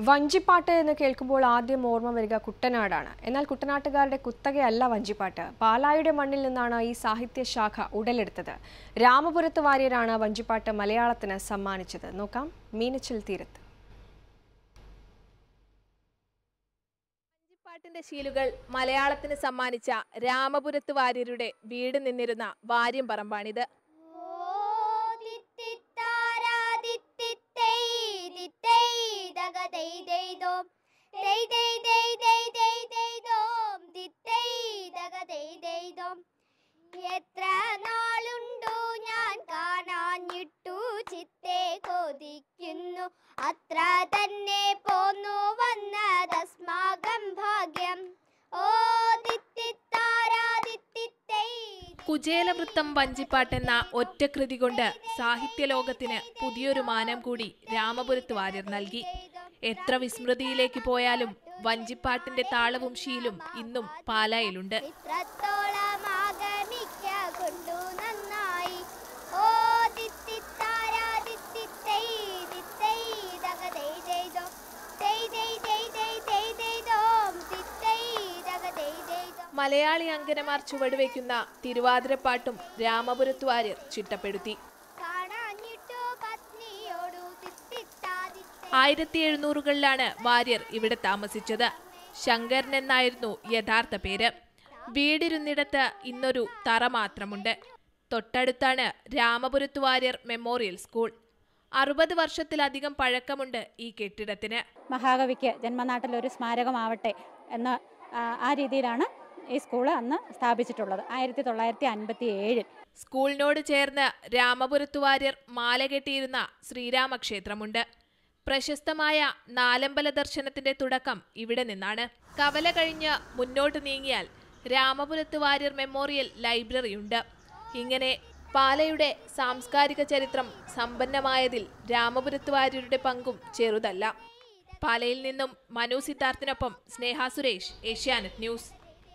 വഞ്ചിപ്പാട്ട് എന്ന് കേൾക്കുമ്പോൾ ആദ്യം ഓർമ്മ വരിക കുട്ടനാടാണ് എന്നാൽ കുട്ടനാട്ടുകാരുടെ കുത്തകയല്ല വഞ്ചിപ്പാട്ട് പാലായുടെ മണ്ണിൽ നിന്നാണ് ഈ സാഹിത്യശാഖ ഉടലെടുത്തത് രാമപുരത്ത് വാര്യരാണ് വഞ്ചിപ്പാട്ട് മലയാളത്തിന് സമ്മാനിച്ചത് നോക്കാം മീനച്ചിൽ തീരത്ത് വഞ്ചിപ്പാട്ടിന്റെ ശീലുകൾ മലയാളത്തിന് സമ്മാനിച്ച രാമപുരത്ത് വാര്യരുടെ വീട് നിന്നിരുന്ന വാര്യം പറമ്പാണിത് എത്ര നാളുണ്ടു ഞാൻ കാണാഞ്ഞിട്ടു ചിത്തെ കൊതിക്കുന്നു അത്ര തന്നെ പോന്നു വന്നതസ്മാകം ഭാഗ്യം ഓ ദിത്തിത്താരാ ദിത്തിത്തൈ കുചേലവൃത്തം വഞ്ചിപ്പാട്ടെന്ന ഒറ്റകൃതി കൊണ്ട് സാഹിത്യലോകത്തിന് പുതിയൊരു മാനം കൂടി രാമപുരത്ത് വാര്യർ നൽകി എത്ര വിസ്മൃതിയിലേക്ക് പോയാലും വഞ്ചിപ്പാട്ടിന്റെ താളവും ശീലും ഇന്നും പാലായിലുണ്ട് ഇത്രത്തോളം ആഗമിക്ക കൊണ്ടു നന്നായി ഓ ദിത്തിത്താരാ ദിത്തിത്തൈ ദിത്തൈ ദഗ ദൈ ദൈദോ ദൈ ദൈ ദൈ ദൈ ദൈ ദൈദോം ദിത്തൈ ദഗ ദൈ ദൈദോ മലയാളി അങ്കനമാർ ചുവടുവെക്കുന്ന തിരുവാതിരപ്പാട്ടും രാമപുരത്ത് വാര്യർ ചിട്ടപ്പെടുത്തി കാണാഞ്ഞിട്ടു പത്നിയോടു ദിത്തിത്താ ദിത്തൈ ആയിരത്തി എഴുന്നൂറുകളിലാണ് വാര്യർ ഇവിടെ താമസിച്ചത് ശങ്കരൻ എന്നായിരുന്നു യഥാർത്ഥ പേര് വീടിരുന്നിടത്ത് ഇന്നൊരു തറ മാത്രമുണ്ട് തൊട്ടടുത്താണ് രാമപുരത്ത് വാര്യർ മെമ്മോറിയൽ സ്കൂൾ അറുപത് വർഷത്തിലധികം പഴക്കമുണ്ട് ഈ കെട്ടിടത്തിന് മഹാകവിക്ക് ജന്മനാട്ടിലൊരു സ്മാരകമാവട്ടെ എന്ന ആ, ആ രീതിയിലാണ് ഈ സ്കൂൾ അന്ന് സ്ഥാപിച്ചിട്ടുള്ളത് ആയിരത്തി തൊള്ളായിരത്തി അൻപത്തി ഏഴിൽ സ്കൂളിനോട് ചേർന്ന് രാമപുരത്ത് വാര്യർ മാല കെട്ടിയിരുന്ന ശ്രീരാമക്ഷേത്രമുണ്ട് പ്രശസ്തമായ നാലമ്പല ദർശനത്തിന്റെ തുടക്കം ഇവിടെ നിന്നാണ് കവല കഴിഞ്ഞ് മുന്നോട്ട് നീങ്ങിയാൽ രാമപുരത്ത് വാര്യർ മെമ്മോറിയൽ ലൈബ്രറിയുണ്ട് ഇങ്ങനെ പാലയുടെ സാംസ്കാരിക ചരിത്രം സമ്പന്നമായതിൽ രാമപുരത്ത് വാര്യരുടെ പങ്കും ചെറുതല്ല പാലയിൽ നിന്നും മനു സിദ്ധാർത്ഥിനൊപ്പം സ്നേഹ സുരേഷ് ഏഷ്യാനെറ്റ് ന്യൂസ്